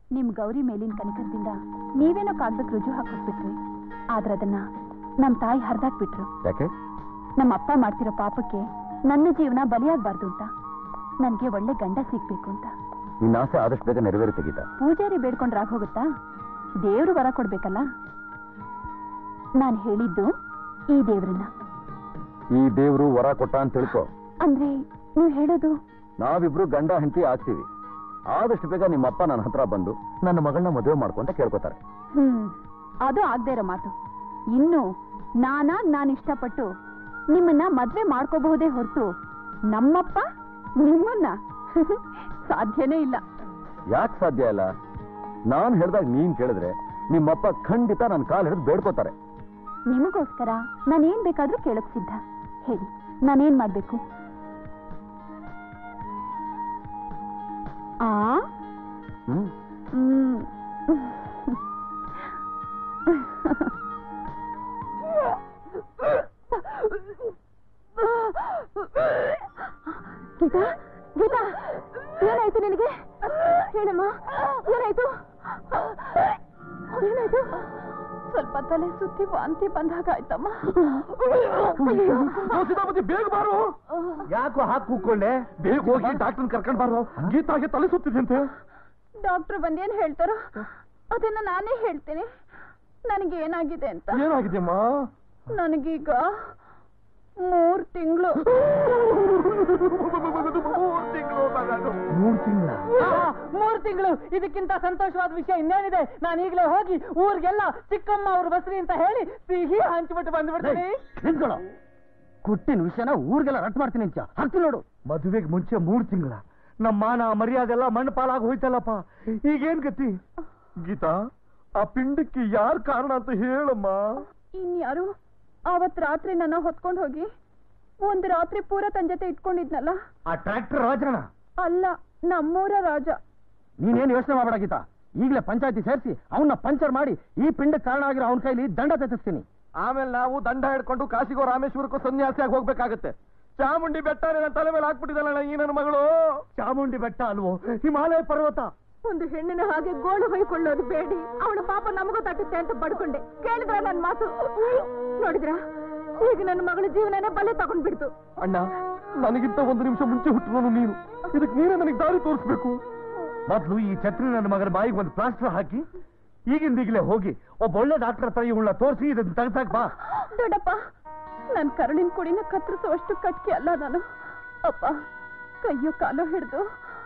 ನಿಮ್ ಗೌರಿ ಮೇಲಿನ ಕನಿಕರದಿಂದ ನೀವೇನೋ ಕಾಗ್ದಕ್ಕೆ ರುಜು ಹಾಕಿಸ್ಬಿಟ್ರಿ ಆದ್ರೆ ಅದನ್ನ ನಮ್ ತಾಯಿ ಹರಿದಾಕ್ಬಿಟ್ರು ಯಾಕೆ ನಮ್ಮ ಅಪ್ಪ ಮಾಡ್ತಿರೋ ಪಾಪಕ್ಕೆ ನನ್ನ ಜೀವನ ಬಲಿಯಾಗಬಾರ್ದು ಅಂತ ನನ್ಗೆ ಒಳ್ಳೆ ಗಂಡ ಸಿಗ್ಬೇಕು ಅಂತ ನಿನ್ನ ಆಸೆ ಆದಷ್ಟು ಬೇಗ ನೆರವೇರುತ್ತೆ ಗೀತಾ ಪೂಜಾರಿ ಬೇಡ್ಕೊಂಡ್ರಾಗ ಹೋಗುತ್ತಾ ದೇವ್ರು ವರ ಕೊಡ್ಬೇಕಲ್ಲ ನಾನ್ ಹೇಳಿದ್ದು ಈ ದೇವ್ರನ್ನ ಈ ದೇವ್ರು ವರ ಕೊಟ್ಟ ಅಂತ ತಿಳ್ಕೊ ಅಂದ್ರೆ ನೀವ್ ಹೇಳೋದು ನಾವಿಬ್ರು ಗಂಡ ಹೆಂಡತಿ ಆಗ್ತೀವಿ ಆದಷ್ಟು ಬೇಗ ನಿಮ್ಮಪ್ಪ ನನ್ನ ಹತ್ರ ಬಂದು ನನ್ನ ಮಗಳನ್ನ ಮದುವೆ ಮಾಡ್ಕೊಂತ ಕೇಳ್ಕೊತಾರೆ ಹ್ಮ್ ಅದು ಆಗದೆ ಇರೋ ಮಾತು ಇನ್ನು ನಾನಾಗ್ ನಾನು ಇಷ್ಟಪಟ್ಟು ನಿಮ್ಮನ್ನ ಮದ್ವೆ ಮಾಡ್ಕೋಬಹುದೇ ಹೊರತು ನಮ್ಮಪ್ಪ ನಿಮ್ಮನ್ನ ಸಾಧ್ಯನೇ ಇಲ್ಲ ಯಾಕೆ ಸಾಧ್ಯ ಇಲ್ಲ ನಾನ್ ಹೇಳ್ದಾಗ ನೀನ್ ಕೇಳಿದ್ರೆ ನಿಮ್ಮಪ್ಪ ಖಂಡಿತ ನನ್ನ ಕಾಲ್ ಹಿಡಿದು ಬೇಡ್ಕೋತಾರೆ ನಿಮಗೋಸ್ಕರ ನಾನೇನ್ ಬೇಕಾದ್ರೂ ಕೇಳಕ್ ಸಿದ್ಧ ಹೇಳಿ ನಾನೇನ್ ಮಾಡ್ಬೇಕು ಆ ಹ್ಮ್ ಹ್ಮ್. ಗೀತಾ ಗೀತಾ ಏನಾಯ್ತು ನಿನಗೆ ಹೇಳಮ್ಮ ಏನಾಯ್ತು ಏನಾಯ್ತು ಸ್ವಲ್ಪ ತಲೆ ಸುತ್ತಿ ವಾಂತಿ ಬಂದಾಗ ಆಯ್ತಮ್ಮ ಬೇಗ ಬಾರು ಯಾಕೋ ಹಾಕಿ ಕೂತ್ಕೊಂಡೆ ಬೇಗ ಹೋಗಿ ಡಾಕ್ಟರ್ ಕರ್ಕೊಂಡ್ ಬಾರು ಗೀತಾಗೆ ತಲೆ ಸುತ್ತಿದಂತೆ ಡಾಕ್ಟರ್ ಬಂದೇನ್ ಹೇಳ್ತಾರೋ ಅದನ್ನ ನಾನೇ ಹೇಳ್ತೀನಿ ನನಗೆ ಏನಾಗಿದೆ ಅಂತ ಏನಾಗಿದೆಯಮ್ಮ ನನಗೀಗ ಮೂರ್ ತಿಂಗಳು ಮೂರ್ ತಿಂಗಳ ಮೂರು ತಿಂಗಳು ಇದಕ್ಕಿಂತ ಸಂತೋಷವಾದ ವಿಷಯ ಇನ್ನೇನಿದೆ ನಾನು ಈಗಲೇ ಹೋಗಿ ಊರಿಗೆಲ್ಲ ಚಿಕ್ಕಮ್ಮ ಅವ್ರ ಬಸ್ರಿ ಅಂತ ಹೇಳಿ ಸಿಹಿ ಹಂಚ್ಬಿಟ್ಟು ಬಂದ್ಬಿಡ್ತೀನಿ ನಿಂತ್ಕೊಳ್ಳೋ ಕುಟ್ಟಿನ ವಿಷಯನ ಊರಿಗೆಲ್ಲ ರಟ್ ಮಾಡ್ತೀನಿ ಅಂಚ ಹಾಕ್ತೀನಿ ನೋಡು ಮದುವೆಗೆ ಮುಂಚೆ ಮೂರ್ ತಿಂಗಳ ನಮ್ಮ ಮಾನ ಮರ್ಯಾದೆ ಎಲ್ಲ ಮಣ್ಣು ಪಾಲಾಗಿ ಹೋಯ್ತಲ್ಲಪ್ಪ ಈಗೇನ್ ಗತಿ ಗೀತಾ ಆ ಪಿಂಡಕ್ಕೆ ಯಾರ್ ಕಾರಣ ಅಂತ ಹೇಳಮ್ಮ ಇನ್ಯಾರು ಅವತ್ ರಾತ್ರಿ ನನ್ನ ಹೊತ್ಕೊಂಡ್ ಹೋಗಿ ಒಂದು ರಾತ್ರಿ ಪೂರ ತನ್ ಜೊತೆ ಇಟ್ಕೊಂಡಿದ್ನಲ್ಲ ಆ ಟ್ರ್ಯಾಕ್ಟರ್ ರಾಜನ ಅಲ್ಲ ನಮ್ಮೂರ ರಾಜ ನೀನೇನ್ ಯೋಚನೆ ಮಾಡಬೇಡ ಗೀತಾ ಈಗಲೇ ಪಂಚಾಯತಿ ಸೇರಿಸಿ ಅವನ್ನ ಪಂಚರ್ ಮಾಡಿ ಈ ಪಿಂಡಕ್ಕೆ ಕಾರಣ ಆಗಿರೋ ಅವನ ಕೈಲಿ ದಂಡ ತೆತ್ತಿಸ್ತೀನಿ ಆಮೇಲೆ ನಾವು ದಂಡ ಹಿಡ್ಕೊಂಡು ಕಾಶಿಗೋ ರಾಮೇಶ್ವರಕ್ಕೂ ಸನ್ಯಾಸಿಯಾಗಿ ಹೋಗ್ಬೇಕಾಗತ್ತೆ ಚಾಮುಂಡಿ ಬೆಟ್ಟ ನನ್ನ ತಲೆ ಮೇಲೆ ಹಾಕ್ಬಿಟ್ಟಿದಲ್ಲ ಈ ನನ್ನ ಮಗಳು ಚಾಮುಂಡಿ ಬೆಟ್ಟ ಅಲ್ವೋ ಹಿಮಾಲಯ ಪರ್ವತ ಒಂದು ಹೆಣ್ಣಿನ ಹಾಗೆ ಗೋಳು ಹೊಯ್ಕೊಳ್ಳೋದು ಬೇಡಿ ಅವಳ ಪಾಪ ನಮಗೂ ತಟ್ಟುತ್ತೆ ಅಂತ ಬಡ್ಕೊಂಡೆ ಕೇಳಿದ್ರ ನನ್ ಮಾತು ನೋಡಿದ್ರ ಈಗ ನನ್ನ ಮಗಳ ಜೀವನನೇ ಬಲೆ ತಗೊಂಡ್ಬಿಡ್ತು ಅಣ್ಣ ನನಗಿಂತ ಒಂದು ನಿಮಿಷ ಮುಂಚೆ ಹುಟ್ಟಿರೋನು ನೀನು ಇದಕ್ಕೆ ನೀನೇ ನನಗೆ ದಾರಿ ತೋರಿಸ್ಬೇಕು ಮೊದ್ಲು ಈ ಛತ್ರಿ ನನ್ನ ಮಗನ ಬಾಯಿಗೆ ಒಂದು ಪ್ಲಾಸ್ಟರ್ ಹಾಕಿ ಈಗಿಂದ ಈಗಲೇ ಹೋಗಿ ಒಬ್ಬ ಒಳ್ಳೆ ಡಾಕ್ಟರ್ ಹತ್ರ ಇವಳನ್ನ ತೋರಿಸಿ ಇದನ್ನ ತೆಗೆದಾಕ್ ಬಾ ದೊಡ್ಡಪ್ಪ ನನ್ ಕರುಳಿನ ಕುಡಿನ ಕತ್ತರಿಸುವಷ್ಟು ಕಟ್ಕೆ ಅಲ್ಲ ನಾನು ಅಪ್ಪ ಕೈಯೋ ಕಾಲೋ ಹಿಡ್ದು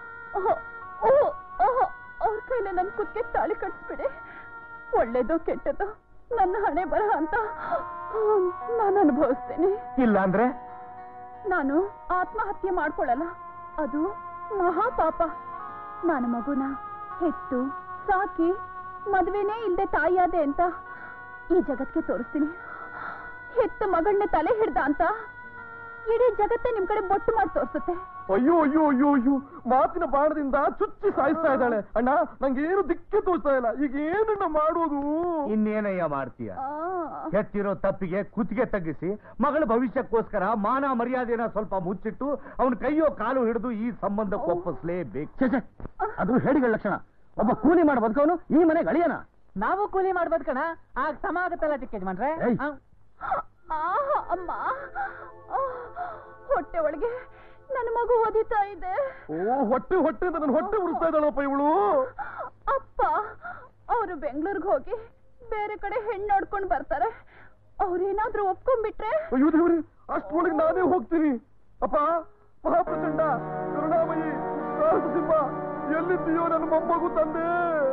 ಅವ್ರ ಕೈಲಿ ನನ್ ಕುತ್ತಿಗೆ ತಾಳಿ ಕಟ್ಸ್ಬಿಡಿ ಒಳ್ಳೇದೋ ಕೆಟ್ಟದೋ ನನ್ನ ಹಣೆ ಬರಹ ಅಂತ ನಾನು ಅನುಭವಿಸ್ತೇನೆ ಇಲ್ಲ ಅಂದ್ರೆ ನಾನು ಆತ್ಮಹತ್ಯೆ ಮಾಡ್ಕೊಳ್ಳಲ್ಲ ಅದು ಮಹಾಪಾಪ ನಾನು ಮಗುನ ಹೆತ್ತು ಸಾಕಿ ಮದ್ವೆನೇ ಇಲ್ದೆ ತಾಯಿಯಾದೆ ಅಂತ ಈ ಜಗತ್ಗೆ ತೋರಿಸ್ತೀನಿ ಹೆತ್ತ ಮಗಳನ್ನ ತಲೆ ಹಿಡ್ದ ಅಂತ ಇಡೀ ಜಗತ್ತೇ ನಿಮ್ ಕಡೆ ಬೊಟ್ಟು ಮಾಡಿ ತೋರಿಸುತ್ತೆ ಅಯ್ಯೋ ಅಯ್ಯೋ ಅಯ್ಯೋ ಅಯ್ಯೋ ಮಾತಿನ ಬಾಣದಿಂದ ಚುಚ್ಚಿ ಸಾಯಿಸ್ತಾ ಇದ್ದಾಳೆ ಅಣ್ಣ ನಂಗೆ ಏನು ದಿಕ್ಕೆ ತೋರಿಸ್ತಾ ಇಲ್ಲ ಈಗ ಏನನ್ನ ಮಾಡೋದು ಇನ್ನೇನಯ್ಯ ಮಾಡ್ತೀಯ ಹೆತ್ತಿರೋ ತಪ್ಪಿಗೆ ಕುತ್ತಿಗೆ ತಗ್ಗಿಸಿ ಮಗಳ ಭವಿಷ್ಯಕ್ಕೋಸ್ಕರ ಮಾನ ಮರ್ಯಾದೆನ ಸ್ವಲ್ಪ ಮುಚ್ಚಿಟ್ಟು ಅವನ ಕೈಯೋ ಕಾಲು ಹಿಡಿದು ಈ ಸಂಬಂಧ ಒಪ್ಪಿಸ್ಲೇಬೇಕು ಅದು ಹೇಳಿಗಳ ಲಕ್ಷಣ ಒಬ್ಬ ಕೂಲಿ ಮಾಡಿ ಬದುಕೋನು ಈ ಮನೆಗೆ ಅಳಿಯನ ನಾವು ಕೂಲಿ ಮಾಡ್ಬೋದು ಕಣ ಆಗ ಸಮ ಆಗತ್ತಲ್ಲ ಚಿಕ್ಕ ಯಜಮಾನ್ರೆ ಏಯ್. ಆ. ಆಹಾ, ಅಮ್ಮ ಆ, ಹೊಟ್ಟೆ ಒಳಗೆ ನನ್ನ ಮಗು ಒದಿತಾ ಇದೆ ಓ ಹೊಟ್ಟೆ ಹೊಟ್ಟೆ ನನ್ನ ಹೊಟ್ಟೆ ಉರಿಸ್ತಾ ಇದ್ದಾಳಪ್ಪ ಇವಳು ಅಪ್ಪ ಅವರು ಬೆಂಗಳೂರಿಗೆ ಹೋಗಿ ಬೇರೆ ಕಡೆ ಹೆಣ್ಣು ನೋಡ್ಕೊಂಡು ಬರ್ತಾರೆ ಅವ್ರೇನಾದ್ರೂ ಒಪ್ಕೊಂಡ್ಬಿಟ್ರೆ ಅಯ್ಯೋ ದೇವ್ರಿ ಅಷ್ಟೊಳಗೆ ನಾನೇ ಹೋಗ್ತೀನಿ ಅಪ್ಪ ಮಹಾಪ್ರಚಂಡ ಕರುಣಾಮಯಿ ಸಿಂಹ ಎಲ್ಲಿದ್ದೀಯೋ ನನ್ನ ಮೊಮ್ಮಗು ತಂದೆ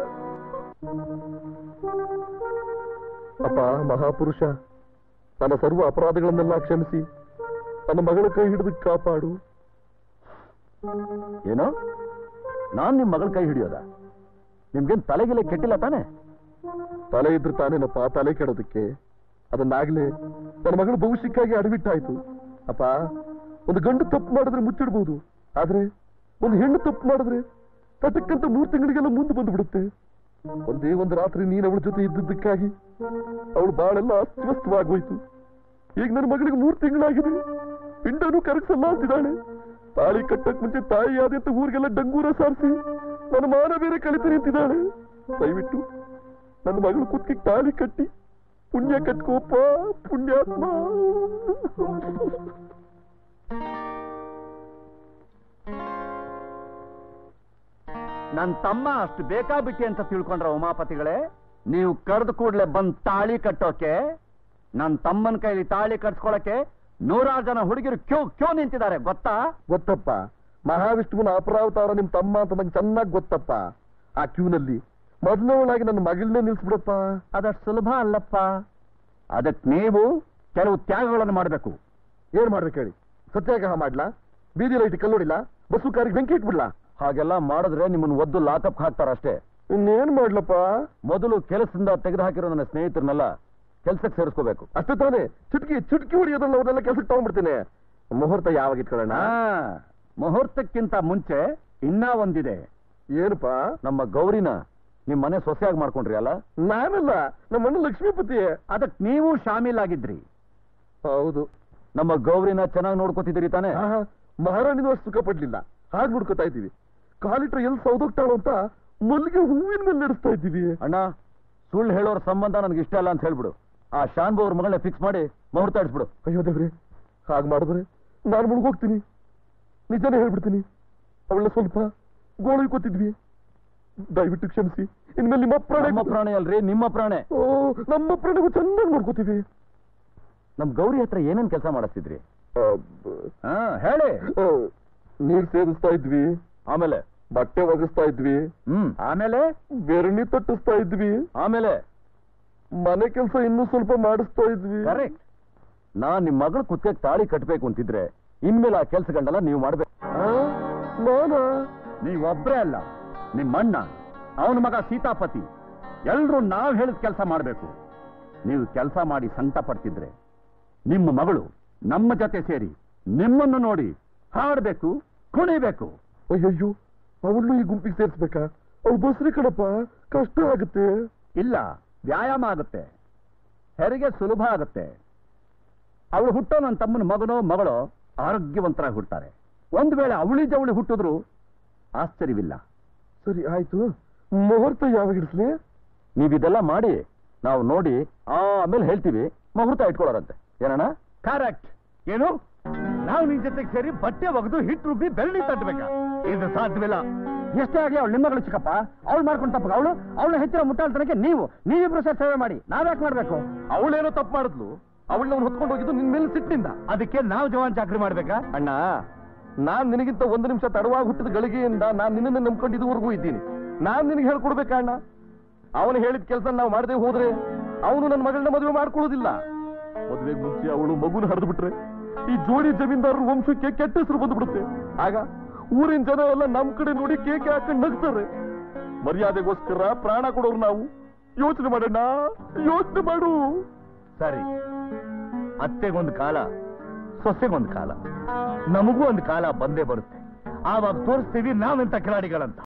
ಅಪ್ಪ ಮಹಾಪುರುಷ ನನ್ನ ಸರ್ವ ಅಪರಾಧಗಳನ್ನೆಲ್ಲ ಕ್ಷಮಿಸಿ ನನ್ನ ಮಗಳ ಕೈ ಹಿಡಿದು ಕಾಪಾಡು ಏನೋ ನಾನ್ ನಿಮ್ ಮಗಳ ಕೈ ಹಿಡಿಯೋದ ನಿಮ್ಗೇನ್ ತಲೆಗಿಲೆ ಕೆಟ್ಟಿಲ್ಲ ತಾನೆ ತಲೆ ಇದ್ರೆ ತಾನೇನಪ್ಪ ತಲೆ ಕೆಡೋದಕ್ಕೆ ಅದನ್ನಾಗ್ಲೇ ನನ್ನ ಮಗಳ ಭವಿಷ್ಯಕ್ಕಾಗಿ ಅಡವಿಟ್ಟಾಯ್ತು ಅಪ್ಪ ಒಂದು ಗಂಡು ತಪ್ಪು ಮಾಡಿದ್ರೆ ಮುಚ್ಚಿಡ್ಬೋದು ಆದ್ರೆ ಒಂದು ಹೆಣ್ಣು ತಪ್ಪು ಮಾಡಿದ್ರೆ ತಟಕ್ಕಂತ ಮೂರ್ ತಿಂಗಳಿಗೆಲ್ಲ ಮುಂದೆ ಬಂದು ಬಿಡುತ್ತೆ ಒಂದೇ ಒಂದು ರಾತ್ರಿ ನೀನ್ ಅವಳ ಜೊತೆ ಇದ್ದದ್ದಕ್ಕಾಗಿ ಅವಳು ಬಾಳೆಲ್ಲ ಅಸ್ತವ್ಯಸ್ತವಾಗೋಯ್ತು ಈಗ ನನ್ನ ಮಗಳಿಗೆ ಮೂರ್ ತಿಂಗಳಾಗಿದೆ ಪಿಂಡನು ಕರಗಿಸಲ್ಲ ಅಂತಿದ್ದಾಳೆ ತಾಳಿ ಕಟ್ಟಕ್ ಮುಂಚೆ ತಾಯಿ ಆದೆ ಅಂತ ಊರಿಗೆಲ್ಲ ಡಂಗೂರ ಸಾರಿಸಿ ನನ್ನ ಮಾನ ಬೇರೆ ಕಳಿತು ನಿಂತಿದ್ದಾಳೆ ದಯವಿಟ್ಟು ನನ್ನ ಮಗಳು ಕುತ್ತಿಗೆ ತಾಳಿ ಕಟ್ಟಿ ಪುಣ್ಯ ಕಟ್ಕೋಪ ಪುಣ್ಯಾತ್ಮ ನನ್ ತಮ್ಮ ಅಷ್ಟು ಬೇಕಾಬಿಟ್ಟಿ ಅಂತ ತಿಳ್ಕೊಂಡ್ರ ಉಮಾಪತಿಗಳೇ ನೀವು ಕರೆದು ಕೂಡ್ಲೆ ಬಂದ್ ತಾಳಿ ಕಟ್ಟೋಕೆ ನನ್ ತಮ್ಮನ ಕೈಲಿ ತಾಳಿ ಕಟ್ಸ್ಕೊಳಕ್ಕೆ ನೂರಾರು ಜನ ಹುಡುಗಿರು ಕ್ಯೋ ಕ್ಯೋ ನಿಂತಿದ್ದಾರೆ ಗೊತ್ತಾ ಗೊತ್ತಪ್ಪ ಮಹಾವಿಷ್ಣುವಿನ ಅಪರಾವತಾರ ನಿಮ್ ತಮ್ಮ ಅಂತ ನಂಗೆ ಚೆನ್ನಾಗಿ ಗೊತ್ತಪ್ಪ ಆ ಕ್ಯೂನಲ್ಲಿ ಮೊದಲನೇವಳಾಗಿ ನನ್ನ ಮಗಳನ್ನೇ ನಿಲ್ಸ್ಬಿಡಪ್ಪ ಅದಷ್ಟು ಸುಲಭ ಅಲ್ಲಪ್ಪ ಅದಕ್ ನೀವು ಕೆಲವು ತ್ಯಾಗಗಳನ್ನು ಮಾಡಬೇಕು ಏನ್ ಮಾಡ್ಬೇಕು ಹೇಳಿ ಸತ್ಯಾಗ್ರಹ ಮಾಡ್ಲಾ ಬೀದಿ ಲೈಟ್ ಕಲ್ಲೋಡಿಲ್ಲ ಬಸ್ಸು ಕಾರಿಗೆ ಬೆಂಕಿ ಇಟ್ಬಿಡ್ಲಾ ಹಾಗೆಲ್ಲ ಮಾಡಿದ್ರೆ ನಿಮ್ಮನ್ನ ಒದ್ದು ಲಾಕಪ್ ಹಾಕ್ತಾರಷ್ಟೇ ಇನ್ನೇನ್ ಮಾಡ್ಲಪ್ಪ ಮೊದಲು ಕೆಲಸದಿಂದ ತೆಗೆದು ಹಾಕಿರೋ ನನ್ನ ಸ್ನೇಹಿತರನ್ನೆಲ್ಲ ಕೆಲ್ಸಕ್ಕೆ ಸೇರಿಸ್ಕೋಬೇಕು ಅಷ್ಟೇ ತಾನೇ ಚುಟ್ಕಿ ಚುಟ್ಕಿ ಹೊಡಿಯೋದ್ರಲ್ಲಿ ಅವ್ರನ್ನೆಲ್ಲ ಕೆಲ್ಸಕ್ಕೆ ತಗೊಂಡ್ಬಿಡ್ತೀನಿ ಮುಹೂರ್ತ ಯಾವಾಗ ಇಟ್ಕೊಳ್ಳೋಣ ಆ, ಮುಹೂರ್ತಕ್ಕಿಂತ ಮುಂಚೆ ಇನ್ನ ಒಂದಿದೆ ಏನಪ್ಪ ನಮ್ಮ ಗೌರಿನ ನಿಮ್ ಮನೆ ಸೊಸೆಯಾಗಿ ಮಾಡ್ಕೊಂಡ್ರಿ ಅಲ್ಲ ನಾನಲ್ಲ ನಮ್ಮ ಅಣ್ಣ ಲಕ್ಷ್ಮೀಪತಿ ಅದಕ್ ನೀವು ಶಾಮೀಲಾಗಿದ್ರಿ ಹೌದು ನಮ್ಮ ಗೌರಿನ ಚೆನ್ನಾಗಿ ನೋಡ್ಕೋತಿದ್ದೀರಿ ತಾನೆ ಆಹಾ, ಮಹಾರಾಣಿನೂ ಅಷ್ಟು ಸುಖ ಪಡ್ಲಿಲ್ಲ ಹಾಗೆ ನೋಡ್ಕೊತಾ ಇದ್ದೀವಿ ಕಾಲಿಟ್ರೆ ಎಲ್ಲಿ ಸೌದೋಗ್ತಾಳು ಅಂತ ಮಲ್ಲಿಗೆ ಹೂವಿನ ಮೇಲೆ ನಡೆಸ್ತಾ ಇದ್ದೀವಿ ಅಣ್ಣ ಸುಳ್ಳು ಹೇಳೋರ ಸಂಬಂಧ ನನಗೆ ಇಷ್ಟ ಅಲ್ಲ ಅಂತ ಹೇಳ್ಬಿಡು ಆ ಶಾನ್ಬು ಅವ್ರ ಮಗಳನ್ನ ಫಿಕ್ಸ್ ಮಾಡಿ ಮುಹೂರ್ತ ಇಡ್ಸ್ಬಿಡು ಅಯ್ಯೋ ದೇವ್ರೆ ಹಾಗೆ ಮಾಡಿದ್ರೆ ನಾನು ಮುಳುಗೋಗ್ತೀನಿ ನಿಜನೇ ಹೇಳ್ಬಿಡ್ತೀನಿ ಅವಳ ಸ್ವಲ್ಪ ಗೋಳು ಕೊತ್ತಿದ್ವಿ ದಯವಿಟ್ಟು ಕ್ಷಮಿಸಿ ಇನ್ಮೇಲೆ ನಿಮ್ಮ ಪ್ರಾಣ ನಮ್ಮ ಪ್ರಾಣಿ ಅಲ್ರಿ ನಿಮ್ಮ ಪ್ರಾಣೆ ಓ ನಮ್ಮ ಪ್ರಾಣಿಗೂ ಚೆನ್ನಾಗಿ ನೋಡ್ಕೋತೀವಿ ನಮ್ ಗೌರಿ ಹತ್ರ ಏನೇನ್ ಕೆಲಸ ಮಾಡಿಸ್ತಿದ್ರಿ ಆ, ಹಾ ಹೇಳಿ ಆ, ನೀರ್ ಸೇರಿಸ್ತಾ ಇದ್ವಿ ಆಮೇಲೆ ಬಟ್ಟೆ ಒಗಸ್ತಾ ಇದ್ವಿ ಹ್ಮ್ ಆಮೇಲೆ ಬೆರಣಿ ತಟ್ಟಿಸ್ತಾ ಇದ್ವಿ ಆಮೇಲೆ ಮನೆ ಕೆಲಸ ಇನ್ನೂ ಸ್ವಲ್ಪ ಮಾಡಿಸ್ತಾ ಇದ್ವಿ ಕರೆಕ್ಟ್ ನಾನ್ ನಿಮ್ ಮಗಳು ಕುತ್ತಿಗೆ ತಾಳಿ ಕಟ್ಬೇಕು ಅಂತಿದ್ರೆ ಇನ್ಮೇಲೆ ಆ ಕೆಲ್ಸಗಳೆಲ್ಲ ನೀವು ಮಾಡ್ಬೇಕು ಆ, ನಾನಾ ನೀವ್ ಒಬ್ರೇ ಅಲ್ಲ ನಿಮ್ ಅಣ್ಣ ಅವನ ಮಗ ಸೀತಾಪತಿ ಎಲ್ರೂ ನಾವ್ ಹೇಳಿದ ಕೆಲಸ ಮಾಡ್ಬೇಕು ನೀವು ಕೆಲಸ ಮಾಡಿ ಸಂಕಟ ಪಡ್ತಿದ್ರೆ ನಿಮ್ಮ ಮಗಳು ನಮ್ಮ ಜೊತೆ ಸೇರಿ ನಿಮ್ಮನ್ನು ನೋಡಿ ಹಾಡ್ಬೇಕು ಕುಣಿಬೇಕು ಅಯ್ಯಯ್ಯೋ ಅವಳು ಈ ಗುಂಪಿಗೆ ಸೇರ್ಸ್ಬೇಕಾ ಅವಳು ಬಸ್ರಿ ಕಣಪ್ಪ ಕಷ್ಟ ಆಗುತ್ತೆ ಇಲ್ಲ ವ್ಯಾಯಾಮ ಆಗುತ್ತೆ ಹೆರಿಗೆ ಸುಲಭ ಆಗುತ್ತೆ ಅವಳು ಹುಟ್ಟೋ ನನ್ನ ತಮ್ಮನ ಮಗನೋ ಮಗಳೋ ಆರೋಗ್ಯವಂತರಾಗಿ ಹುಡ್ತಾರೆ ಒಂದು ವೇಳೆ ಅವಳಿ ಜವಳಿ ಹುಟ್ಟಿದ್ರು ಆಶ್ಚರ್ಯವಿಲ್ಲ ಸರಿ ಆಯ್ತು ಮುಹೂರ್ತ ಯಾವಾಗ ಇಡಿಸ್ಲಿ ನೀವಿದೆಲ್ಲ ಮಾಡಿ ನಾವು ನೋಡಿ ಆಮೇಲೆ ಹೇಳ್ತೀವಿ ಮುಹೂರ್ತ ಇಟ್ಕೊಳ್ಳೋರಂತೆ ಏನಣ್ಣ ಕರೆಕ್ಟ್ ಏನು ನಾವು ನಿನ್ ಜೊತೆಗೆ ಸೇರಿ ಬಟ್ಟೆ ಒಗೆದು ಹಿಟ್ಟು ರುಬ್ಬಿ ಬೆಳ್ಳಿ ತಟ್ಟಬೇಕಾ ಇದು ಸಾಧ್ಯವಿಲ್ಲ ಎಷ್ಟೇ ಆಗಲಿ ಅವಳು ನಿಮ್ಮ ಮಗಳು ಚಿಕ್ಕಪ್ಪ ಅವಳು ಮಾಡ್ಕೊಂಡು ತಪ್ಪ ಅವಳು ಅವಳು ಹೆಚ್ಚಿನ ಮುಟ್ಟಾಳ್ತನಕ್ಕೆ ನೀವು ನೀವಿಬ್ರು ಸೇರಿ ಸೇವೆ ಮಾಡಿ ನಾವ್ಯಾಕೆ ಮಾಡ್ಬೇಕು ಅವಳೇನೋ ತಪ್ಪು ಮಾಡಿದ್ಲು ಅವಳನ್ನ ಅವ್ನು ಹೊತ್ಕೊಂಡು ಹೋಗಿದ್ದು ನಿನ್ ಮೇಲೆ ಸಿಟ್ಟಿಂದ ಅದಕ್ಕೆ ನಾವು ಜವಾನ್ ಚಾಕ್ರಿ ಮಾಡ್ಬೇಕಾ ಅಣ್ಣ ನಾನ್ ನಿನಗಿಂತ ಒಂದು ನಿಮಿಷ ತಡವಾಗಿ ಹುಟ್ಟಿದ ಗಳಿಗೆಯಿಂದ ನಾನ್ ನಿನ್ನನ್ನು ನಂಬ್ಕೊಂಡು ಇದುವರೆಗೂ ಇದ್ದೀನಿ ನಾನ್ ನಿನಗೆ ಹೇಳ್ಕೊಡ್ಬೇಕಾ ಅಣ್ಣ ಅವನು ಹೇಳಿದ ಕೆಲಸ ನಾವು ಮಾಡದೆ ಹೋದ್ರೆ ಅವನು ನನ್ನ ಮಗಳನ್ನ ಮದುವೆ ಮಾಡ್ಕೊಳ್ಳೋದಿಲ್ಲ ಮದುವೆಗೆ ಮುಂಚೆ ಅವಳು ಮಗುನ ಹರಿದು ಬಿಟ್ರೆ ಈ ಜೋಡಿ ಜಮೀನ್ದಾರರ ವಂಶಕ್ಕೆ ಕೆಟ್ಟ ಹೆಸರು ಬಂದ್ಬಿಡುತ್ತೆ ಆಗ ಊರಿನ ಜನ ಎಲ್ಲ ನಮ್ ಕಡೆ ನೋಡಿ ಕೇಕೆ ಹಾಕೊಂಡು ನಗ್ತಾರೆ ಮರ್ಯಾದೆಗೋಸ್ಕರ ಪ್ರಾಣ ಕೊಡೋರು ನಾವು ಯೋಚನೆ ಮಾಡೋಣ ಯೋಚನೆ ಮಾಡು ಸರಿ ಅತ್ತೆಗೊಂದು ಕಾಲ ಸೊಸೆಗೊಂದು ಕಾಲ ನಮಗೂ ಒಂದು ಕಾಲ ಬಂದೇ ಬರುತ್ತೆ ಆವಾಗ ತೋರಿಸ್ತೀವಿ ನಾವೆಂತ ಕಿಲಾಡಿಗಳಂತ